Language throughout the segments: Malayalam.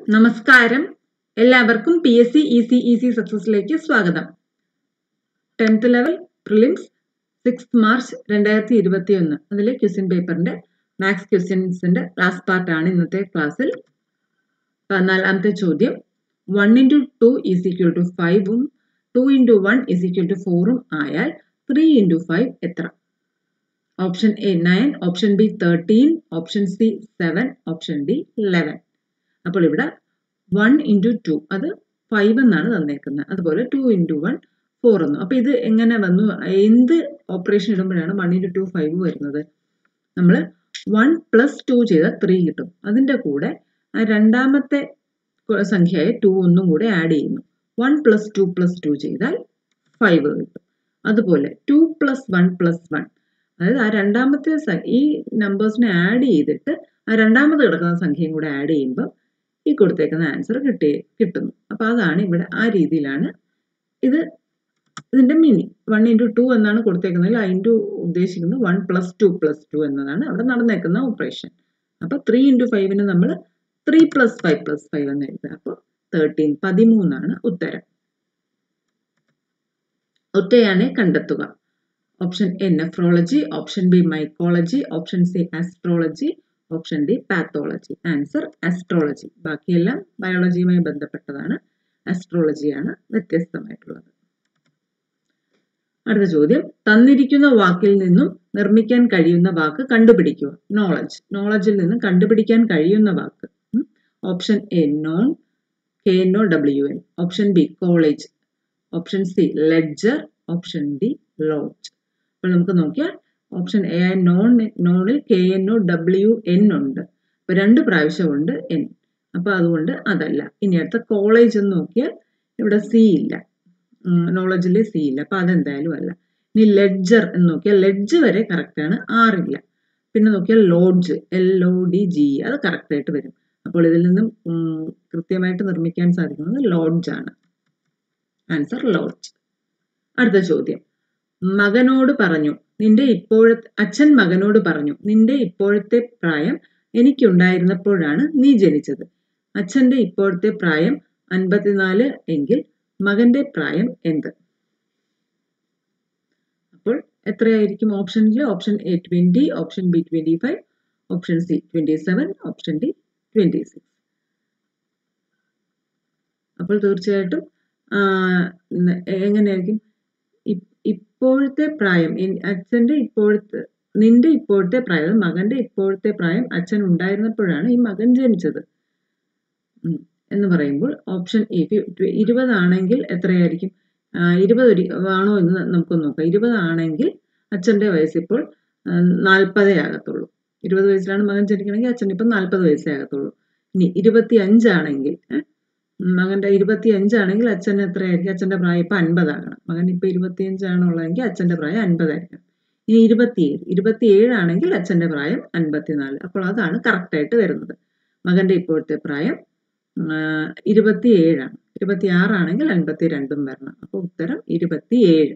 നമസ്കാരം എല്ലാവർക്കും P S C E C E C സക്സസിലേക്ക് സ്വാഗതം tenth level prelims six March രണ്ടായിരത്തി ഇരുപത്തി ഒന്ന് അതിലെ ക്വസ്റ്റ്യൻ പേപ്പറിന്റെ മാത്സ് ക്വസ്റ്റ്യൻസിന്റെ ലാസ്റ്റ് പാർട്ടാണ് ഇന്നത്തെ ക്ലാസ്സിൽ പതിനാലാമത്തെ ചോദ്യം one into two is equal to ഫൈവും two into one is equal to ഫോറും ആയാൽ ത്രീ ഇൻറ്റു ഫൈവ് എത്ര option A nine option B thirteen option C seven option D eleven അപ്പോൾ ഇവിടെ വൺ ഇൻറ്റു ടു അത് ഫൈവ് എന്നാണ് തന്നേക്കുന്നത് അതുപോലെ ടു ഇൻറ്റു വൺ ഫോർ എന്നും അപ്പോൾ ഇത് എങ്ങനെ വന്നു എന്ത് ഓപ്പറേഷൻ ഇടുമ്പോഴാണ് വൺ ഇൻറ്റു ടു ഫൈവ് വരുന്നത് നമ്മൾ വൺ പ്ലസ് ടു ചെയ്താൽ ത്രീ കിട്ടും അതിൻ്റെ കൂടെ ആ രണ്ടാമത്തെ സംഖ്യയായ ടു ഒന്നും കൂടെ ആഡ് ചെയ്യുന്നു one plus two plus two ചെയ്താൽ ഫൈവ് കിട്ടും അതുപോലെ two plus one plus one അതായത് ആ രണ്ടാമത്തെ ഈ നമ്പേഴ്സിനെ ആഡ് ചെയ്തിട്ട് ആ രണ്ടാമത് കിടക്കുന്ന സംഖ്യയും കൂടെ ആഡ് ചെയ്യുമ്പോൾ ഈ കൊടുത്തേക്കുന്ന ആൻസർ കിട്ടി കിട്ടുന്നു അപ്പോൾ അതാണ് ഇവിടെ ആ രീതിയിലാണ് ഇത് ഇതിന്റെ മീനിങ് വൺ ഇൻറ്റു ടു എന്നാണ് കൊടുത്തേക്കുന്നതിൽ ആ ഇൻറ്റു ഉദ്ദേശിക്കുന്നത് one plus two plus two എന്നതാണ് അവിടെ നടന്നേക്കുന്ന ഓപ്പറേഷൻ അപ്പോൾ ത്രീ ഇൻറ്റു ഫൈവിന് നമ്മൾ three plus five plus five എന്ന് എഴുതുക അപ്പോൾ തേർട്ടീൻ പതിമൂന്നാണ് ഉത്തരം ഒറ്റയാനെ കണ്ടെത്തുക option A nephrology option B mycology option C astrology option D pathology answer astrology ബാക്കിയെല്ലാം ബയോളജിയുമായി ബന്ധപ്പെട്ടതാണ് ആസ്ട്രോളജിയാണ് വ്യത്യസ്തമായിട്ടുള്ളത് അടുത്ത ചോദ്യം തന്നിരിക്കുന്ന വാക്കിൽ നിന്നും നിർമ്മിക്കാൻ കഴിയുന്ന വാക്ക് കണ്ടുപിടിക്കുക നോളജ് നോളജിൽ നിന്നും കണ്ടുപിടിക്കാൻ കഴിയുന്ന വാക്ക് option A known K N O W N option B college option C ledger option D lodge അപ്പോൾ നമുക്ക് നോക്കിയാൽ ഓപ്ഷൻ എ നോൺ നോണിൽ K N O W N ഉണ്ട് അപ്പോൾ രണ്ട് പ്രാവശ്യമുണ്ട് എൻ അപ്പോൾ അതുകൊണ്ട് അതല്ല ഇനി അടുത്ത കോളേജ് എന്ന് നോക്കിയാൽ ഇവിടെ സി ഇല്ല നോളജിൽ സി ഇല്ല അപ്പോൾ അതെന്തായാലും അല്ല ഇനി ലെഡ്ജർ എന്ന് നോക്കിയാൽ ലെഡ്ജ് വരെ കറക്റ്റാണ് ആറില്ല പിന്നെ നോക്കിയാൽ lodge L O D G അത് കറക്റ്റായിട്ട് വരും അപ്പോൾ ഇതിൽ നിന്നും കൃത്യമായിട്ട് നിർമ്മിക്കാൻ സാധിക്കുന്നത് ലോഡ്ജ് ആണ് ആൻസർ ലോഡ്ജ് അടുത്ത ചോദ്യം മകനോട് പറഞ്ഞു നിന്റെ ഇപ്പോഴത്തെ അച്ഛൻ മകനോട് പറഞ്ഞു നിന്റെ ഇപ്പോഴത്തെ പ്രായം എനിക്കുണ്ടായിരുന്നപ്പോഴാണ് നീ ജനിച്ചത് അച്ഛന്റെ ഇപ്പോഴത്തെ പ്രായം അൻപത്തിനാല് എങ്കിൽ മകന്റെ പ്രായം എന്ത് അപ്പോൾ എത്രയായിരിക്കും ഓപ്ഷനിൽ option A twenty option B twenty five option C twenty seven option D twenty six അപ്പോൾ തീർച്ചയായിട്ടും എങ്ങനെയായിരിക്കും ഇപ്പോഴത്തെ പ്രായം അച്ഛൻ്റെ ഇപ്പോഴത്തെ നിന്റെ ഇപ്പോഴത്തെ പ്രായം മകന്റെ ഇപ്പോഴത്തെ പ്രായം അച്ഛൻ ഉണ്ടായിരുന്നപ്പോഴാണ് ഈ മകൻ ജനിച്ചത് എന്ന് പറയുമ്പോൾ ഓപ്ഷൻ എ ഇരുപതാണെങ്കിൽ എത്രയായിരിക്കും ഇരുപത് ആണോ എന്ന് നമുക്ക് നോക്കാം ഇരുപതാണെങ്കിൽ അച്ഛൻ്റെ വയസ്സ് ഇപ്പോൾ നാൽപ്പതേ ആകത്തുള്ളൂ ഇരുപത് വയസ്സിലാണ് മകൻ ജനിക്കണമെങ്കിൽ അച്ഛൻ ഇപ്പം നാൽപ്പത് വയസ്സേ ആകത്തുള്ളൂ ഇനി ഇരുപത്തി അഞ്ചാണെങ്കിൽ മകന്റെ ഇരുപത്തി അഞ്ചാണെങ്കിൽ അച്ഛൻ എത്രയായിരിക്കും അച്ഛന്റെ പ്രായം ഇപ്പൊ അൻപതാകണം മകൻ ഇപ്പൊ ഇരുപത്തി അഞ്ചാണുള്ളതെങ്കിൽ അച്ഛന്റെ പ്രായം അൻപതായിരിക്കണം ഇനി ഇരുപത്തിയേഴ് ഇരുപത്തിയേഴ് ആണെങ്കിൽ അച്ഛന്റെ പ്രായം അൻപത്തിനാല് അപ്പോൾ അതാണ് കറക്റ്റായിട്ട് വരുന്നത് മകന്റെ ഇപ്പോഴത്തെ പ്രായം ഇരുപത്തിയേഴാണ് ഇരുപത്തി ആറാണെങ്കിൽ അൻപത്തി രണ്ടും വരണം അപ്പോൾ ഉത്തരം ഇരുപത്തിയേഴ്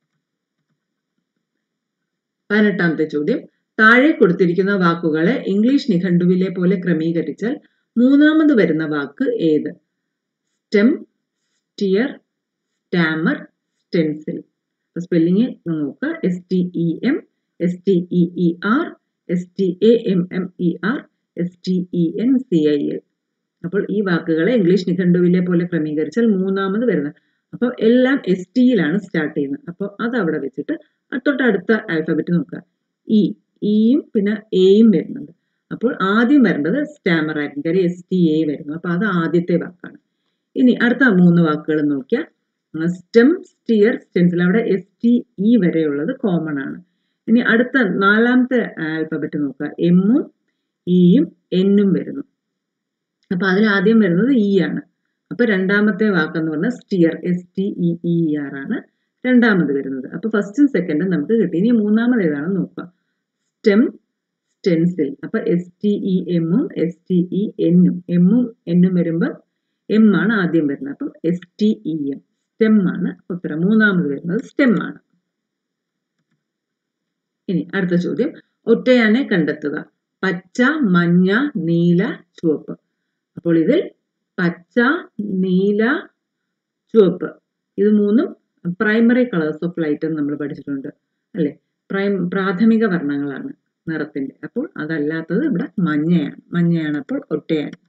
പതിനെട്ടാമത്തെ ചോദ്യം താഴെ കൊടുത്തിരിക്കുന്ന വാക്കുകളെ ഇംഗ്ലീഷ് നിഘണ്ടുവിലെ പോലെ ക്രമീകരിച്ചാൽ മൂന്നാമത് വരുന്ന വാക്ക് ഏത് stem steer stammer stencil spelling നോക്കുക S T E M S T E E R S T A M M E R S T E N C I L അപ്പോൾ ഈ വാക്കുകളെ ഇംഗ്ലീഷ് നിഘണ്ടുവിലെ പോലെ ക്രമീകരിച്ചാൽ മൂന്നാമത് വരുന്നത് അപ്പോൾ എല്ലാം എസ് ടിയിലാണ് സ്റ്റാർട്ട് ചെയ്യുന്നത് അപ്പോൾ അത് അവിടെ വെച്ചിട്ട് തൊട്ടടുത്ത ആൽഫബറ്റ് നോക്കുക ഇ ഇയും പിന്നെ എയും വരുന്നുണ്ട് അപ്പോൾ ആദ്യം വരേണ്ടത് സ്റ്റാമർ ആയിരിക്കും കാര്യം എസ് ടി എ വരുന്നു അപ്പോൾ അത് ആദ്യത്തെ വാക്കാണ് ഇനി അടുത്ത മൂന്ന് വാക്കുകൾ നോക്കിയാൽ സ്റ്റെം സ്റ്റിയർ സ്റ്റെൻസിൽ അവിടെ എസ് ടി ഇ വരെയുള്ളത് കോമൺ ആണ് ഇനി അടുത്ത നാലാമത്തെ ആൽഫബറ്റ് നോക്കുക എമ്മും ഇയും എന്നും വരുന്നു അപ്പൊ അതിൽ ആദ്യം വരുന്നത് ഇ ആണ് അപ്പൊ രണ്ടാമത്തെ വാക്കെന്ന് പറഞ്ഞാൽ steer S T E E R ആണ് രണ്ടാമത് വരുന്നത് അപ്പൊ ഫസ്റ്റും സെക്കൻഡും നമുക്ക് കിട്ടി ഇനി മൂന്നാമത് ഏതാണെന്ന് നോക്കുക സ്റ്റെം സ്റ്റെൻസിൽ അപ്പൊ എസ് ടി ഇ എമ്മും എസ് ടി ഇ എന്നും എമ്മും എന്നും വരുമ്പോൾ എം ആണ് ആദ്യം വരുന്നത് അപ്പം S T E M stem ആണ് ഉത്തരം മൂന്നാമത് വരുന്നത് സ്റ്റെം ആണ് ഇനി അടുത്ത ചോദ്യം ഒറ്റയാനെ കണ്ടെത്തുക പച്ച മഞ്ഞ നീല ചുവപ്പ് അപ്പോൾ ഇതിൽ പച്ച നീല ചുവപ്പ് ഇത് മൂന്നും പ്രൈമറി കളേഴ്സ് ഓഫ് ലൈറ്റ് എന്ന് നമ്മൾ പഠിച്ചിട്ടുണ്ട് അല്ലേ പ്രൈം പ്രാഥമിക വർണ്ണങ്ങളാണ് നിറത്തിന്റെ അപ്പോൾ അതല്ലാത്തത് ഇവിടെ മഞ്ഞയാണ് മഞ്ഞയാണ് അപ്പോൾ ഒട്ടയാണ്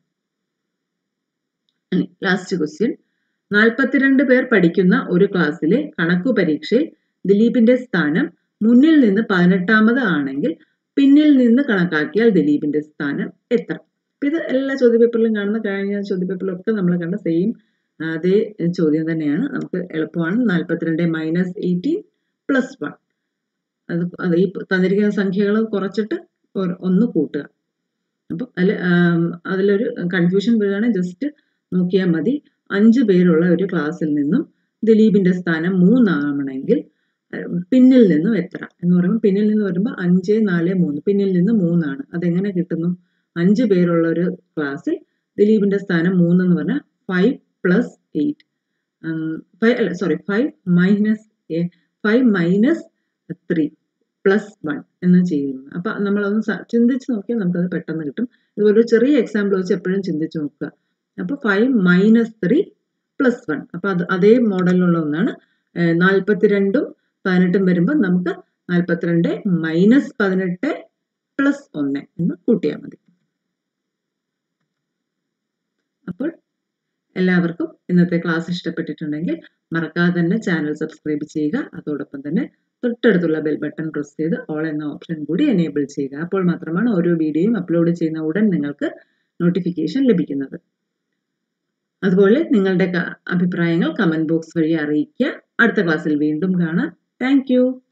ലാസ്റ്റ് ക്വസ്റ്റ്യൻ നാൽപ്പത്തിരണ്ട് പേർ പഠിക്കുന്ന ഒരു ക്ലാസ്സിലെ കണക്കു പരീക്ഷയിൽ ദിലീപിന്റെ സ്ഥാനം മുന്നിൽ നിന്ന് പതിനെട്ടാമത് ആണെങ്കിൽ പിന്നിൽ നിന്ന് കണക്കാക്കിയാൽ ദിലീപിന്റെ സ്ഥാനം എത്ര ഇത് എല്ലാ ചോദ്യപേപ്പറിലും കാണുന്ന കഴിഞ്ഞ ചോദ്യപേപ്പറിലും ഒക്കെ നമ്മൾ കണ്ട സെയിം അതേ ചോദ്യം തന്നെയാണ് നമുക്ക് എളുപ്പമാണ് നാൽപ്പത്തിരണ്ട് മൈനസ് എയ്റ്റീൻ പ്ലസ് വൺ അത് അത് ഈ തന്നിരിക്കുന്ന സംഖ്യകൾ കുറച്ചിട്ട് ഒന്ന് കൂട്ടുക അപ്പം അതിൽ അതിലൊരു കൺഫ്യൂഷൻ വരികയാണെങ്കിൽ ജസ്റ്റ് നോക്കിയാൽ മതി അഞ്ച് പേരുള്ള ഒരു ക്ലാസ്സിൽ നിന്നും ദിലീപിന്റെ സ്ഥാനം മൂന്നാവണമെങ്കിൽ പിന്നിൽ നിന്നും എത്ര എന്ന് പറയുമ്പോൾ പിന്നിൽ നിന്ന് വരുമ്പോൾ അഞ്ച് നാല് മൂന്ന് പിന്നിൽ നിന്ന് മൂന്നാണ് അതെങ്ങനെ കിട്ടുന്നു അഞ്ച് പേരുള്ള ഒരു ക്ലാസ്സിൽ ദിലീപിന്റെ സ്ഥാനം മൂന്ന് എന്ന് പറഞ്ഞാൽ ഫൈവ് പ്ലസ് എയ്റ്റ് ഫൈവ് അല്ല sorry five minus five minus three plus one എന്ന് ചെയ്യുന്നു അപ്പൊ നമ്മളതൊന്ന് ചിന്തിച്ച് നോക്കിയാൽ നമുക്കത് പെട്ടെന്ന് കിട്ടും ഇതുപോലെ ഒരു ചെറിയ എക്സാമ്പിൾ വെച്ച് എപ്പോഴും ചിന്തിച്ച് നോക്കുക അപ്പൊ five minus three plus one അപ്പൊ അത് അതേ മോഡലിലുള്ള ഒന്നാണ് നാൽപ്പത്തിരണ്ടും പതിനെട്ടും വരുമ്പോൾ നമുക്ക് നാൽപ്പത്തിരണ്ട് മൈനസ് പതിനെട്ട് പ്ലസ് ഒന്ന് എന്ന് കൂട്ടിയാൽ മതി അപ്പോൾ എല്ലാവർക്കും ഇന്നത്തെ ക്ലാസ് ഇഷ്ടപ്പെട്ടിട്ടുണ്ടെങ്കിൽ മറക്കാതെ തന്നെ ചാനൽ സബ്സ്ക്രൈബ് ചെയ്യുക അതോടൊപ്പം തന്നെ തൊട്ടടുത്തുള്ള ബെൽ ബട്ടൺ പ്രസ് ചെയ്ത് ഓൾ എന്ന ഓപ്ഷൻ കൂടി എനേബിൾ ചെയ്യുക അപ്പോൾ മാത്രമാണ് ഓരോ വീഡിയോയും അപ്ലോഡ് ചെയ്യുന്ന ഉടൻ നിങ്ങൾക്ക് നോട്ടിഫിക്കേഷൻ ലഭിക്കുന്നത് അതുപോലെ നിങ്ങളുടെ അഭിപ്രായങ്ങൾ കമന്റ് ബോക്സ് വഴി അറിയിക്കുക അടുത്ത ക്ലാസ്സിൽ വീണ്ടും കാണാം താങ്ക്